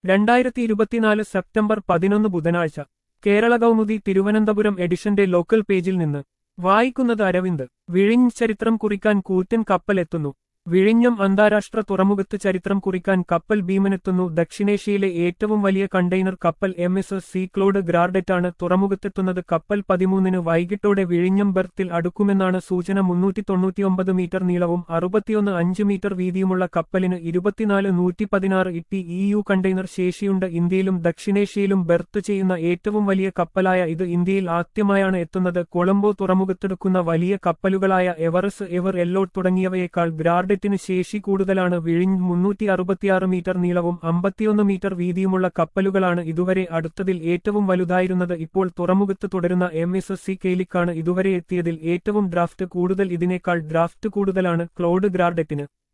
രണ്ടായിരത്തി ഇരുപത്തിനാല് സെപ്റ്റംബർ പതിനൊന്ന് ബുധനാഴ്ച കേരള കൗമുദി തിരുവനന്തപുരം എഡിഷന്റെ ലോക്കൽ പേജിൽ നിന്ന് വായിക്കുന്നത് അരവിന്ദ് വിഴിഞ്ഞ് ചരിത്രം കുറിക്കാൻ കൂറ്റൻ കപ്പൽ എത്തുന്നു വിഴിഞ്ഞം അന്താരാഷ്ട്ര തുറമുഖത്ത് ചരിത്രം കുറിക്കാൻ കപ്പൽ ഭീമനെത്തുന്നു ദക്ഷിണേഷ്യയിലെ ഏറ്റവും വലിയ കണ്ടെയ്നർ കപ്പൽ എം എസ് എസ് സീക്ലോഡ് ഗ്രാർഡറ്റാണ് തുറമുഖത്തെത്തുന്നത് കപ്പൽ പതിമൂന്നിന് വൈകിട്ടോടെ വിഴിഞ്ഞം ബർത്തിൽ അടുക്കുമെന്നാണ് സൂചന മുന്നൂറ്റി തൊണ്ണൂറ്റിയൊമ്പത് മീറ്റർ നീളവും അറുപത്തിയൊന്ന് അഞ്ച് മീറ്റർ വീതിയുമുള്ള കപ്പലിന് ഇരുപത്തിനാല് നൂറ്റി പതിനാറ് ഇട്ടി ഇ യു കണ്ടെയ്നർ ശേഷിയുണ്ട് ഇന്ത്യയിലും ദക്ഷിണേഷ്യയിലും ബെർത്ത് ചെയ്യുന്ന ഏറ്റവും വലിയ കപ്പലായ ഇത് ഇന്ത്യയിൽ ആദ്യമായാണ് എത്തുന്നത് കൊളംബോ തുറമുഖത്തെടുക്കുന്ന വലിയ കപ്പലുകളായ എവറസ് എവർ എല്ലോട്ട് തുടങ്ങിയവയേക്കാൾ ഗ്രാർഡറ്റിന് ശേഷി കൂടുതലാണ് വിഴിഞ്ഞ് മുന്നൂറ്റി അറുപത്തിയാറ് മീറ്റർ നീളവും അമ്പത്തിയൊന്ന് മീറ്റർ വീതിയുമുള്ള കപ്പലുകളാണ് ഇതുവരെ അടുത്തതിൽ ഏറ്റവും വലുതായിരുന്നത് ഇപ്പോൾ തുറമുഖത്ത് തുടരുന്ന എം എസ് എസ് സി കെയിലിക്കാണ് ഇതുവരെ എത്തിയതിൽ ഏറ്റവും ഡ്രാഫ്റ്റ് കൂടുതൽ ഇതിനേക്കാൾ ഡ്രാഫ്റ്റ് കൂടുതലാണ് ക്ലോഡ് ഗ്രാർഡറ്റിന്